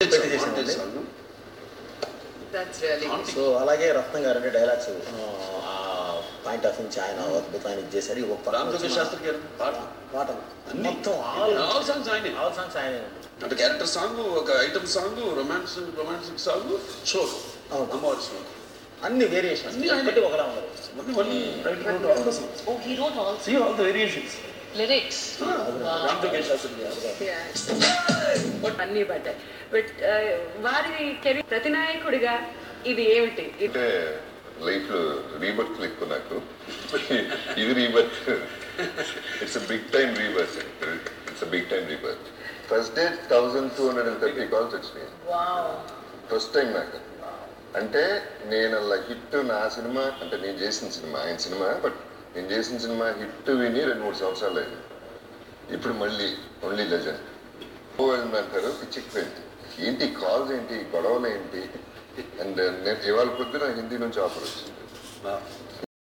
పెట్టి చేసిందండి That's really good. So అలాగే రత్నం గారు అంటే డైలాగ్స్ ఆ పాయింట్ ఆఫ్ నుంచి ఆయన అద్భుతాన్ని చేశారు ఈ ఒక్క రామ్ జోగేష్ శాస్త్రి గారు పాట పాటలు అన్ని. మొత్తం ఆల్ ఆల్ సాంగ్స్ ఆయనే ఆల్ సాంగ్స్ ఆయన అంటే క్యారెక్టర్ సాంగ్ ఒక item song romance romantic song షోక్ అవును. అమ్మవారి సాంగ్ అన్ని వేరియేషన్ అన్ని ఆయన. ఒకటి ఒకలా ఉండదు మళ్ళీ మళ్ళీ write wrote all the songs Oh, he wrote all see all the variations lyrics. Ram జోగేష్ శాస్త్రి గారు Yeah. అన్నీ పడ్డాయి బట్ వారి కెరీర్ ప్రతినాయకుడిగా ఇది ఏమిటి ఇది అంటే లైఫ్ లో రీబర్త్ ఎక్కువ నాకు ఇది rebirth it's big time rebirth it's big time rebirth first day thousand two hundred and thirty calls వచ్చినాయి వావ్ ఫస్ట్ టైం నాకు అంటే నేను అలా హిట్ నా సినిమా అంటే నేను చేసిన సినిమా ఆయన సినిమా బట్ నేను చేసిన సినిమా హిట్ విని రెండు మూడు సంవత్సరాలు అయింది ఇప్పుడు మళ్ళీ ఓన్లీ లెజెండ్ ఓ అంటారు పిచ్చిపోయింది ఏంటి కాల్స్ ఏంటి గొడవలు ఏంటి అండ్ నేను ఇవాళ పొద్దున హిందీ నుంచి ఆఫర్ వచ్చింది